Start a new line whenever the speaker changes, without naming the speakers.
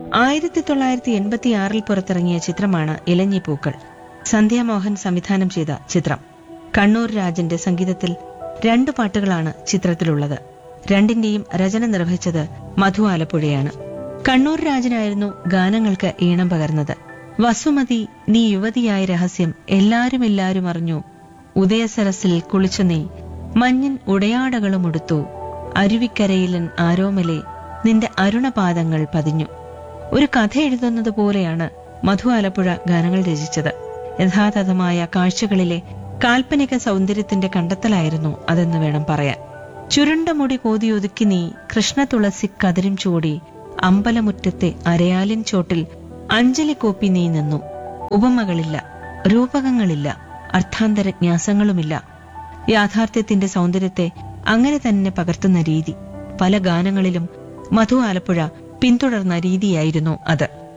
ആയിരത്തി തൊള്ളായിരത്തി എൺപത്തിയാറിൽ പുറത്തിറങ്ങിയ ചിത്രമാണ് ഇലഞ്ഞിപ്പൂക്കൾ സന്ധ്യാമോഹൻ സംവിധാനം ചെയ്ത ചിത്രം കണ്ണൂർ രാജന്റെ സംഗീതത്തിൽ രണ്ടു പാട്ടുകളാണ് ചിത്രത്തിലുള്ളത് രണ്ടിന്റെയും രചന നിർവഹിച്ചത് മധു ആലപ്പുഴയാണ് കണ്ണൂർ രാജനായിരുന്നു ഗാനങ്ങൾക്ക് ഈണം പകർന്നത് വസുമതി നീ യുവതിയായ രഹസ്യം എല്ലാരും എല്ലാരും അറിഞ്ഞു ഉദയസരസിൽ കുളിച്ചു നീ മഞ്ഞിൻ ഉടയാടകളും ഉടുത്തു അരുവിക്കരയിലൻ ആരോമലെ നിന്റെ അരുണപാദങ്ങൾ പതിഞ്ഞു ഒരു കഥ എഴുതുന്നത് പോലെയാണ് മധു ആലപ്പുഴ ഗാനങ്ങൾ രചിച്ചത് യഥാതഥമായ കാഴ്ചകളിലെ കാൽപ്പനിക സൗന്ദര്യത്തിന്റെ കണ്ടെത്തലായിരുന്നു അതെന്ന് വേണം പറയാൻ ചുരുണ്ട മുടി കോതിയൊതുക്കി നീ കൃഷ്ണ തുളസി കതിരും ചൂടി അമ്പലമുറ്റത്തെ അരയാലിൻ ചോട്ടിൽ അഞ്ജലി കോപ്പി നീ നിന്നു ഉപമകളില്ല രൂപകങ്ങളില്ല അർത്ഥാന്തരജ്ഞാസങ്ങളുമില്ല യാഥാർത്ഥ്യത്തിന്റെ സൗന്ദര്യത്തെ അങ്ങനെ തന്നെ പകർത്തുന്ന രീതി പല ഗാനങ്ങളിലും മധു ആലപ്പുഴ പിന്തുടർന്ന രീതിയായിരുന്നു അത്